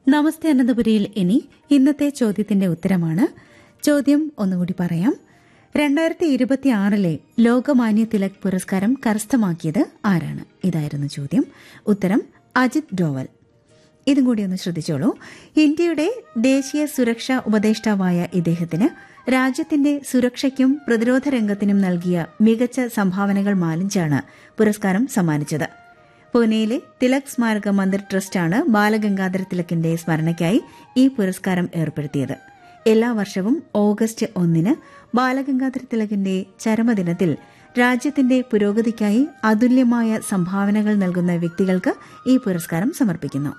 നമസ്തേ അനന്തപുരിയിൽ ഇനി ഇന്നത്തെ ചോദ്യത്തിന്റെ ഉത്തരമാണ് ചോദ്യം ഒന്നുകൂടി പറയാം രണ്ടായിരത്തി ഇരുപത്തിയാറിലെ ലോകമാന്യ തിലക് പുരസ്കാരം കരസ്ഥമാക്കിയത് ആരാണ് ഇതായിരുന്നു ചോദ്യം ഉത്തരം അജിത് ഡോവൽ ഇതും കൂടി ഒന്ന് ശ്രദ്ധിച്ചോളൂ ഇന്ത്യയുടെ ദേശീയ സുരക്ഷാ ഉപദേഷ്ടാവായ ഇദ്ദേഹത്തിന് രാജ്യത്തിന്റെ സുരക്ഷയ്ക്കും പ്രതിരോധ രംഗത്തിനും നൽകിയ മികച്ച സംഭാവനകൾ മാനിച്ചാണ് പുരസ്കാരം സമ്മാനിച്ചത് പൂനെയിലെ തിലക് സ്മാരക മന്ദിർ ട്രസ്റ്റാണ് ബാലഗംഗാധര തിലകിന്റെ സ്മരണയ്ക്കായി ഈ പുരസ്കാരം ഏർപ്പെടുത്തിയത് എല്ലാ വർഷവും ഓഗസ്റ്റ് ഒന്നിന് ബാലഗംഗാധര തിലകിന്റെ ചരമദിനത്തിൽ രാജ്യത്തിന്റെ പുരോഗതിക്കായി അതുല്യമായ സംഭാവനകൾ നൽകുന്ന വ്യക്തികൾക്ക് ഈ പുരസ്കാരം സമർപ്പിക്കുന്നു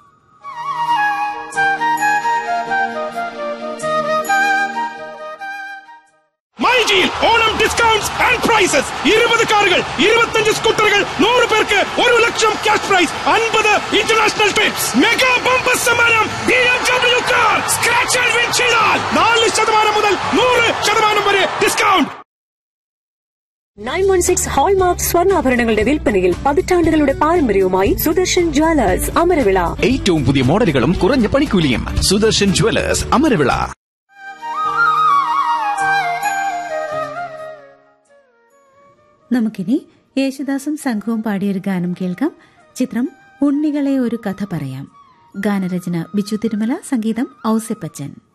മൈജിയിൽ ഓണം ഡിസ്കൗണ്ട്സ് ആൻഡ് പ്രൈസസ് ഇരുപത് കാറുകൾ ഇരുപത്തഞ്ച് സ്കൂട്ടറുകൾ നൂറ് പേർക്ക് ഒരു ലക്ഷം ക്യാഷ് പ്രൈസ് അൻപത് ഇന്റർനാഷണൽ ട്രിപ്സ് മെഗാ ബമ്പർ സമ്മാനം B M W car scratch and win ചെയ്താൽ നാല് ശതമാനം മുതൽ നൂറ് ശതമാനം വരെ discount nine one six hallmark സ്വർണ്ണാഭരണങ്ങളുടെ വിൽപ്പനയിൽ പതിറ്റാണ്ടുകളുടെ പാരമ്പര്യവുമായി സുദർശൻ ജ്വല്ലേഴ്സ് അമരവിള ഏറ്റവും പുതിയ മോഡലുകളും കുറഞ്ഞ പണിക്കൂലിയും സുദർശൻ ജുവലേഴ്സ് അമരവിള നമുക്കിനി യേശുദാസും സംഘവും പാടിയൊരു ഗാനം കേൾക്കാം ചിത്രം ഉണ്ണികളെ ഒരു കഥ പറയാം ഗാനരചന ബിജു തിരുമല സംഗീതം ഔസെപ്പച്ചൻ